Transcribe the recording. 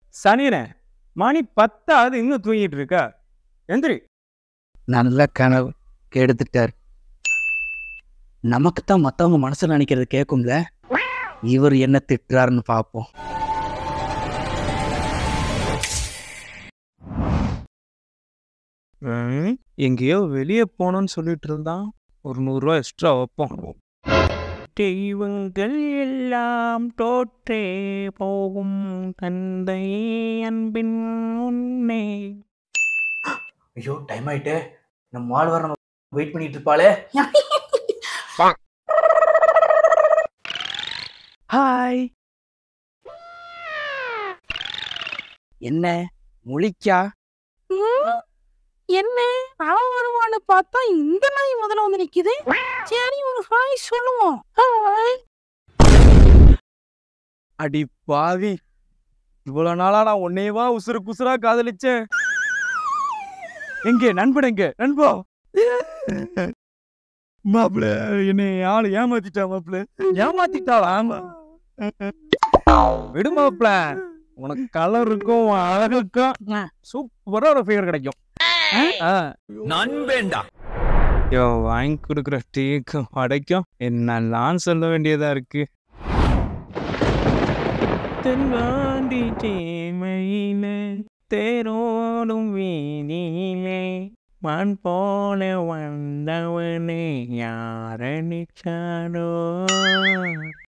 சனியனே மணி பத்தாவது இன்னும் தூங்கிட்டு இருக்கா எந்திரி நல்ல கனவு கெடுத்துட்டார் நமக்கு தான் மற்றவங்க மனசுல நினைக்கிறது கேட்கும்ல இவர் என்ன திட்டுறாருன்னு பார்ப்போம் ம், எங்கேயோ வெளியே போகணும்னு சொல்லிட்டு இருந்தான் ஒரு நூறுரூவா எக்ஸ்ட்ரா வைப்போம் தெய்வங்கள் எல்லாம் தோற்றே போகும் தந்தை அன்பின் உன்னே ஐயோ டைம் ஆயிட்டே நம்ம ஆள் வர நம்ம வெயிட் பண்ணிட்டு இருப்பாளே ஹாய் என்ன முழிக்கா என்ன அவன் வருவான்னு பார்த்தா இந்த நாய் முதல்ல வந்து நிக்குது சரி ஒரு ஹாய் சொல்லுவோம் ஹாய் அடி பாவி இவ்வளவு நாளா நான் உன்னையவா உசுறு குசுரா காதலிச்சேன் எங்க நண்பன் எங்க நண்பா மாப்பிள என்னை ஆளு ஏமாத்திட்டா மாப்பிள ஏமாத்திட்டா ஆமா விடு மாப்பிள உனக்கு கலர் இருக்கும் உன் அழகுக்கும் சூப்பரா ஒரு ஃபிகர் கிடைக்கும் நண்பேண்டா யோ வாங்கி கொடுக்குற டீக்கும் அடைக்கும் என்னெல்லாம் சொல்ல வேண்டியதா இருக்கு தென்காண்டி சேமையிலே தேரோடும் வீதியிலே மான் போல வந்தவனே யாரணிச்சாரோ